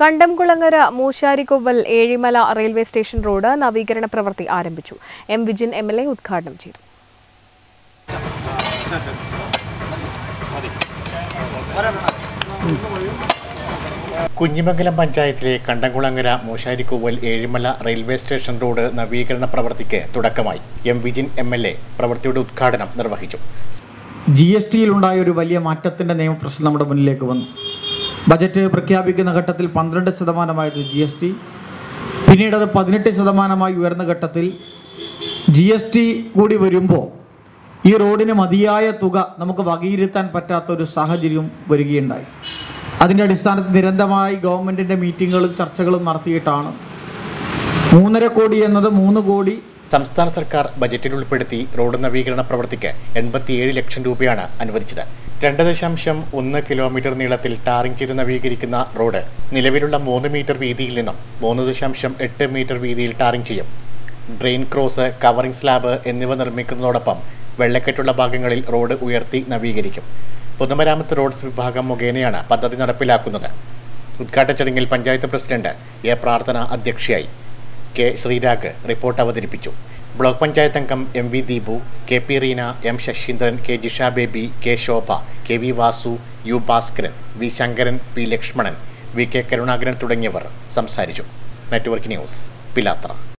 കണ്ടംകുളങ്ങര Moosharikkovval Ezhimala railway station road നവീകരണ പ്രവൃത്തി ആരംഭിച്ചു M Vijin M L A ഉദ്ഘാടനം ചെയ്തു കുഞ്ഞിമംഗലം പഞ്ചായത്തിലെ Kandamkulangara Moosharikkoval Ezhimala railway station road നവീകരണ പ്രവൃത്തിക്ക് തുടക്കമായി M Vijin M L A പ്രവൃത്തിയുടെ ഉദ്ഘാടനം നിർവഹിച്ചു ജി എസ് ടിയിലുണ്ടായ ഒരു വലിയ മാറ്റത്തിൻ്റെ നിയമപ്രശ്നം നമ്മുടെ മുന്നിലേക്ക് വന്നു ബജറ്റ് പ്രഖ്യാപിക്കുന്ന ഘട്ടത്തിൽ പന്ത്രണ്ട് ശതമാനമായിരുന്നു ജി എസ് ടി പിന്നീട് അത് പതിനെട്ട് ശതമാനമായി ഉയർന്ന ഘട്ടത്തിൽ ജി എസ് ടി കൂടി വരുമ്പോൾ ഈ റോഡിന് മതിയായ തുക നമുക്ക് വകയിരുത്താൻ പറ്റാത്ത ഒരു സാഹചര്യം വരികയുണ്ടായി അതിൻ്റെ അടിസ്ഥാനത്തിൽ നിരന്തരമായി ഗവൺമെൻറ്റിൻ്റെ മീറ്റിങ്ങുകളും ചർച്ചകളും നടത്തിയിട്ടാണ് മൂന്നര കോടി എന്നത് മൂന്ന് കോടി സംസ്ഥാന സർക്കാർ ബജറ്റിൽ ഉൾപ്പെടുത്തി റോഡ് നവീകരണ പ്രവൃത്തിക്ക് എൺപത്തിയേഴ് ലക്ഷം രൂപയാണ് അനുവദിച്ചത് രണ്ട് ദശാംശം ഒന്ന് കിലോമീറ്റർ നീളത്തിൽ ടാറിംഗ് ചെയ്ത് നവീകരിക്കുന്ന റോഡ് നിലവിലുള്ള മൂന്ന് മീറ്റർ വീതിയിൽ നിന്നും മൂന്ന് ദശാംശം എട്ട് മീറ്റർ വീതിയിൽ ടാറിംഗ് ചെയ്യും ഡ്രെയിൻ ക്രോസ് കവറിംഗ് സ്ലാബ് എന്നിവ നിർമ്മിക്കുന്നതോടൊപ്പം വെള്ളക്കെട്ടുള്ള ഭാഗങ്ങളിൽ റോഡ് ഉയർത്തി നവീകരിക്കും പൊതുമരാമത്ത് റോഡ്സ് വിഭാഗം മുഖേനയാണ് പദ്ധതി നടപ്പിലാക്കുന്നത് ഉദ്ഘാടന ചടങ്ങിൽ പഞ്ചായത്ത് പ്രസിഡന്റ് എ പ്രാർത്ഥന അധ്യക്ഷയായി കെ ശ്രീരാഗ് റിപ്പോർട്ട് അവതരിപ്പിച്ചു ബ്ലോക്ക് പഞ്ചായത്ത് അംഗം M V Deepu K P Reena M Sasheendran K Jisha Baby K Shobha K V Vasu U Bhaskaran V Sankaran P Lakshmanan V K Karunakaran തുടങ്ങിയവർ സംസാരിച്ചു നെറ്റ്വർക്ക് ന്യൂസ് പിലാത്ര